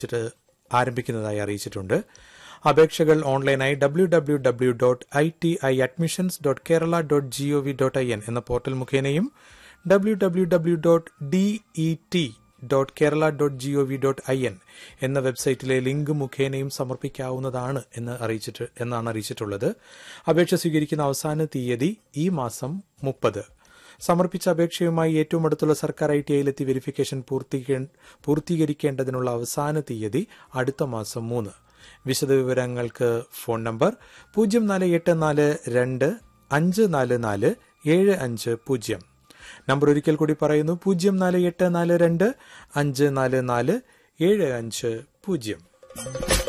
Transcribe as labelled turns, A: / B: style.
A: വെച്ചിട്ട് ആരംഭിക്കുന്നതായി അറിയിച്ചിട്ടുണ്ട് അപേക്ഷകൾ ഓൺലൈനായി W W W dot I T I admissions dot Kerala dot G O V dot I N എന്ന portal മുഖേനയും W W W dot D E T dot Kerala dot G O V dot I N എന്ന വെബ്സൈറ്റിലെ link മുഖേനയും സമർപ്പിക്കാവുന്നതാണ് എന്ന് അറിയിച്ചിട്ട് എന്നാണ് അറിയിച്ചിട്ടുള്ളത് അപേക്ഷ സ്വീകരിക്കുന്ന അവസാന തീയതി ഈ മാസം മുപ്പത് സമർപ്പിച്ച അപേക്ഷയുമായി ഏറ്റവും അടുത്തുള്ള സർക്കാർ ഐ ടി ഐയിലെത്തി വെരിഫിക്കേഷൻ പൂർത്തീക- പൂർത്തീകരിക്കേണ്ടതിനുള്ള അവസാന തീയതി അടുത്ത മാസം മൂന്ന് വിശദവിവരങ്ങൾക്ക് ഫോൺ നമ്പർ പൂജ്യം നാല് എട്ട് നാല് രണ്ട് അഞ്ച് നാല് നാല് ഏഴ് അഞ്ച് പൂജ്യം നമ്പർ ഒരിക്കൽ കൂടി പറയുന്നു പൂജ്യം നാല് എട്ട് നാല് രണ്ട് അഞ്ച് നാല് നാല് ഏഴ് അഞ്ച് പൂജ്യം